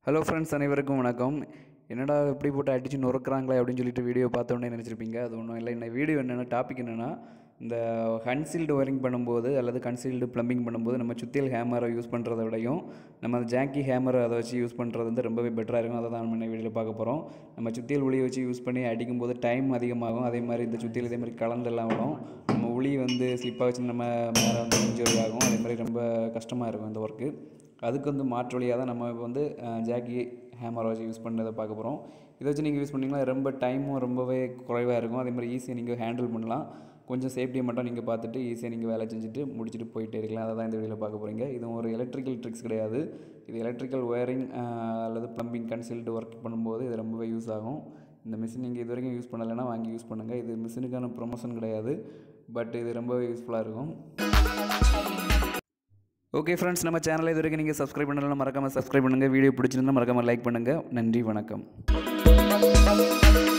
hello friends அனைவருக்கும் வணக்கம் என்னடா இப்படி போட்டு அடிச்சு நொறுக்குறாங்களே அப்படின்னு சொல்லிட்டு வீடியோ பார்த்த உடனே நினச்சிருப்பீங்க அது ஒன்றும் இல்லை இந்த வீடியோ என்னென்னா டாபிக் என்னென்னா இந்த கன்சீல்டு ஒயரிங் பண்ணும்போது அல்லது கன்சீல்டு ப்ளம்பிங் பண்ணும்போது நம்ம சுத்தியல் ஹேமரை யூஸ் பண்ணுறத விடையும் நம்ம அந்த ஜாக்கி ஹேமரை அதை வச்சு யூஸ் பண்ணுறது வந்து ரொம்பவே பெட்டராக இருக்கும் அதை தான் நம்ம இந்த வீடியோவில் பார்க்க போகிறோம் நம்ம சுத்தியல் உளியை வச்சு யூஸ் பண்ணி அடிக்கும்போது டைம் அதிகமாகும் அதே மாதிரி இந்த சுத்தியல் இதே மாதிரி கலண்டெல்லாம் விடும் நம்ம உளி வந்து ஸ்லிப்பாக வச்சு நம்ம மேலே வந்து இன்ஜுரி ஆகும் அதே மாதிரி ரொம்ப கஷ்டமாக இருக்கும் இந்த ஒர்க்கு அதுக்கு வந்து மாற்று வழியாக தான் நம்ம இப்போ வந்து அஹ், ஜாக்கி ஹேமரை வச்சு யூஸ் பண்ணதை பார்க்க போகிறோம் இதை வச்சு நீங்கள் யூஸ் பண்ணிங்கன்னா ரொம்ப டைமும் ரொம்பவே குறைவாக இருக்கும் அதே மாதிரி ஈஸியாக நீங்கள் ஹேண்டில் பண்ணலாம் கொஞ்சம் சேஃப்டியை மட்டும் நீங்கள் பார்த்துட்டு ஈஸியாக நீங்கள் வேலை செஞ்சுட்டு முடிச்சுட்டு போயிட்டே இருக்கலாம் அதை தான் இந்த வீடியோவில் பார்க்க போகிறீங்க இது ஒரு எலக்ட்ரிக்கல் ட்ரிக்ஸ் கிடையாது இது எலக்ட்ரிக்கல் ஒயரிங் அல்லது ப்ளம்பிங் கன்சல்ட் ஒர்க் பண்ணும்போது இது ரொம்பவே யூஸ் ஆகும் இந்த மிஷின் நீங்கள் இது வரைக்கும் யூஸ் பண்ணலைன்னா வாங்கி யூஸ் பண்ணுங்கள் இது மிஷினுக்கான ப்ரொமோஷன் கிடையாது பட் இது ரொம்பவே யூஸ்ஃபுல்லாக இருக்கும் ஓகே ஃப்ரெண்ட்ஸ் நம்ம சேனலை இது வரைக்கும் நீங்கள் சப்ஸ்கிரைப் பண்ணலாம் மறக்காமல் சப்ஸ்கிரைப் பண்ணுங்கள் வீடியோ பிடிச்சிருந்தா மறக்காமல் லைக் பண்ணுங்கள் நன்றி வணக்கம்